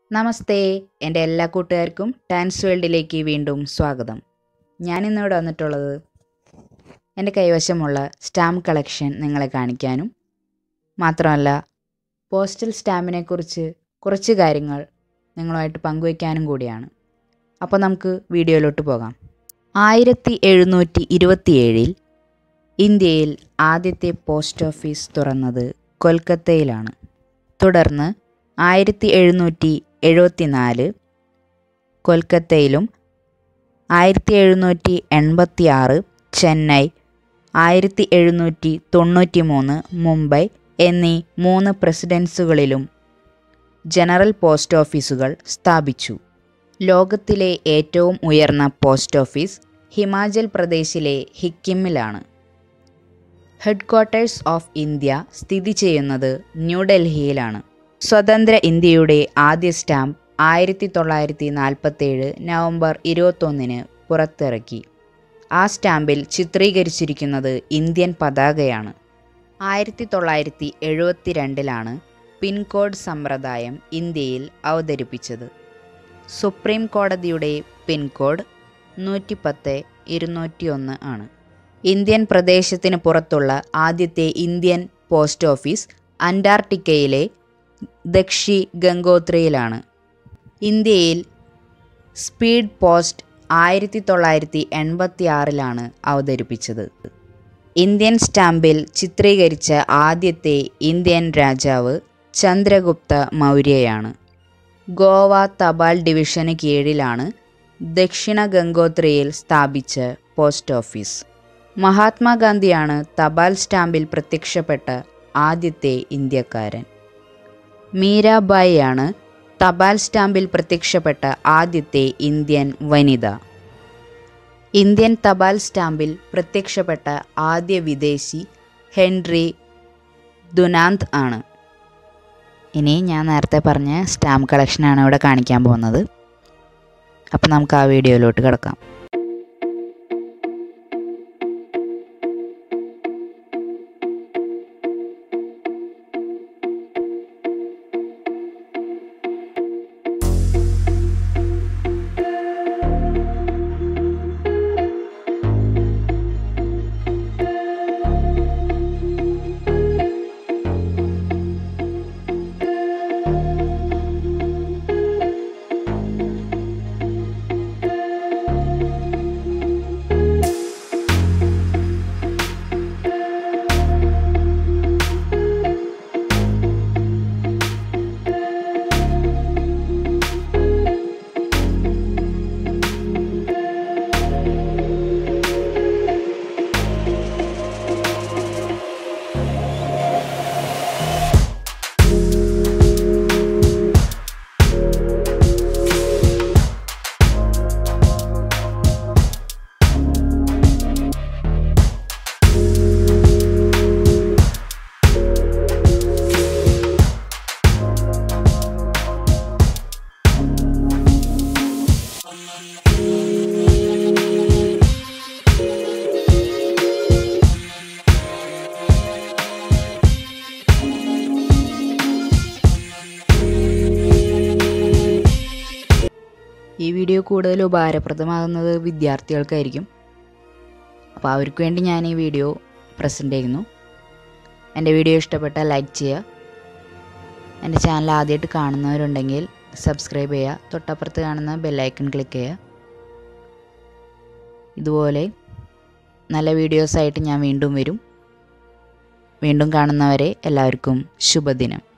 നമസ്തേ എൻ്റെ എല്ലാ കൂട്ടുകാർക്കും ടാൻസ് വേൾഡിലേക്ക് വീണ്ടും സ്വാഗതം ഞാനിന്നിവിടെ വന്നിട്ടുള്ളത് എൻ്റെ കൈവശമുള്ള സ്റ്റാമ്പ് കളക്ഷൻ നിങ്ങളെ കാണിക്കാനും മാത്രമല്ല പോസ്റ്റൽ സ്റ്റാമ്പിനെക്കുറിച്ച് കുറച്ച് കാര്യങ്ങൾ നിങ്ങളുമായിട്ട് പങ്കുവയ്ക്കാനും കൂടിയാണ് അപ്പോൾ നമുക്ക് വീഡിയോയിലോട്ട് പോകാം ആയിരത്തി എഴുന്നൂറ്റി ഇരുപത്തിയേഴിൽ ഇന്ത്യയിൽ ആദ്യത്തെ പോസ്റ്റ് ഓഫീസ് തുറന്നത് കൊൽക്കത്തയിലാണ് തുടർന്ന് ആയിരത്തി എഴുന്നൂറ്റി എഴുപത്തിനാല് കൊൽക്കത്തയിലും ആയിരത്തി എഴുന്നൂറ്റി എൺപത്തി ആറ് ചെന്നൈ ആയിരത്തി എഴുന്നൂറ്റി തൊണ്ണൂറ്റി മൂന്ന് മുംബൈ എന്നീ മൂന്ന് പ്രസിഡൻസുകളിലും ജനറൽ പോസ്റ്റ് ഓഫീസുകൾ സ്ഥാപിച്ചു ലോകത്തിലെ ഏറ്റവും ഉയർന്ന പോസ്റ്റ് ഓഫീസ് ഹിമാചൽ പ്രദേശിലെ ഹിക്കിമിലാണ് ഹെഡ്ക്വാർട്ടേഴ്സ് ഓഫ് ഇന്ത്യ സ്ഥിതി ചെയ്യുന്നത് ന്യൂഡൽഹിയിലാണ് സ്വതന്ത്ര ഇന്ത്യയുടെ ആദ്യ സ്റ്റാമ്പ് ആയിരത്തി തൊള്ളായിരത്തി നാൽപ്പത്തേഴ് നവംബർ ഇരുപത്തൊന്നിന് പുറത്തിറക്കി ആ സ്റ്റാമ്പിൽ ചിത്രീകരിച്ചിരിക്കുന്നത് ഇന്ത്യൻ പതാകയാണ് ആയിരത്തി തൊള്ളായിരത്തി എഴുപത്തി രണ്ടിലാണ് പിൻകോഡ് സമ്പ്രദായം ഇന്ത്യയിൽ അവതരിപ്പിച്ചത് സുപ്രീം കോടതിയുടെ പിൻകോഡ് നൂറ്റിപ്പത്ത് ഇരുന്നൂറ്റി ഒന്ന് ആണ് ഇന്ത്യൻ പ്രദേശത്തിന് പുറത്തുള്ള ആദ്യത്തെ ഇന്ത്യൻ പോസ്റ്റ് ഓഫീസ് അന്റാർട്ടിക്കയിലെ ദക്ഷി ഗംഗോത്രിയിലാണ് ഇന്ത്യയിൽ സ്പീഡ് പോസ്റ്റ് ആയിരത്തി തൊള്ളായിരത്തി എൺപത്തി ആറിലാണ് അവതരിപ്പിച്ചത് ഇന്ത്യൻ സ്റ്റാമ്പിൽ ചിത്രീകരിച്ച ആദ്യത്തെ ഇന്ത്യൻ രാജാവ് ചന്ദ്രഗുപ്ത മൗര്യയാണ് ഗോവ തപാൽ ഡിവിഷന് കീഴിലാണ് ദക്ഷിണ ഗംഗോത്രിയിൽ സ്ഥാപിച്ച പോസ്റ്റ് ഓഫീസ് മഹാത്മാഗാന്ധിയാണ് തപാൽ സ്റ്റാമ്പിൽ പ്രത്യക്ഷപ്പെട്ട ആദ്യത്തെ ഇന്ത്യക്കാരൻ മീരാബായിയാണ് തപാൽ സ്റ്റാമ്പിൽ പ്രത്യക്ഷപ്പെട്ട ആദ്യത്തെ ഇന്ത്യൻ വനിത ഇന്ത്യൻ തപാൽ സ്റ്റാമ്പിൽ പ്രത്യക്ഷപ്പെട്ട ആദ്യ വിദേശി ഹെൻറി ദുനാന്ത് ആണ് ഇനി ഞാൻ നേരത്തെ പറഞ്ഞ സ്റ്റാമ്പ് കളക്ഷനാണ് ഇവിടെ കാണിക്കാൻ പോകുന്നത് അപ്പോൾ നമുക്ക് ആ വീഡിയോയിലോട്ട് കിടക്കാം ഈ വീഡിയോ കൂടുതൽ ഉപകാരപ്രദമാകുന്നത് വിദ്യാർത്ഥികൾക്കായിരിക്കും അപ്പോൾ അവർക്ക് വേണ്ടി ഞാൻ ഈ വീഡിയോ പ്രസൻറ്റ് ചെയ്യുന്നു എൻ്റെ വീഡിയോ ഇഷ്ടപ്പെട്ടാൽ ലൈക്ക് ചെയ്യുക എൻ്റെ ചാനൽ ആദ്യമായിട്ട് കാണുന്നവരുണ്ടെങ്കിൽ സബ്സ്ക്രൈബ് ചെയ്യുക തൊട്ടപ്പുറത്ത് കാണുന്ന ബെല്ലൈക്കൺ ക്ലിക്ക് ചെയ്യുക ഇതുപോലെ നല്ല വീഡിയോസായിട്ട് ഞാൻ വീണ്ടും വരും വീണ്ടും കാണുന്നവരെ എല്ലാവർക്കും ശുഭദിനം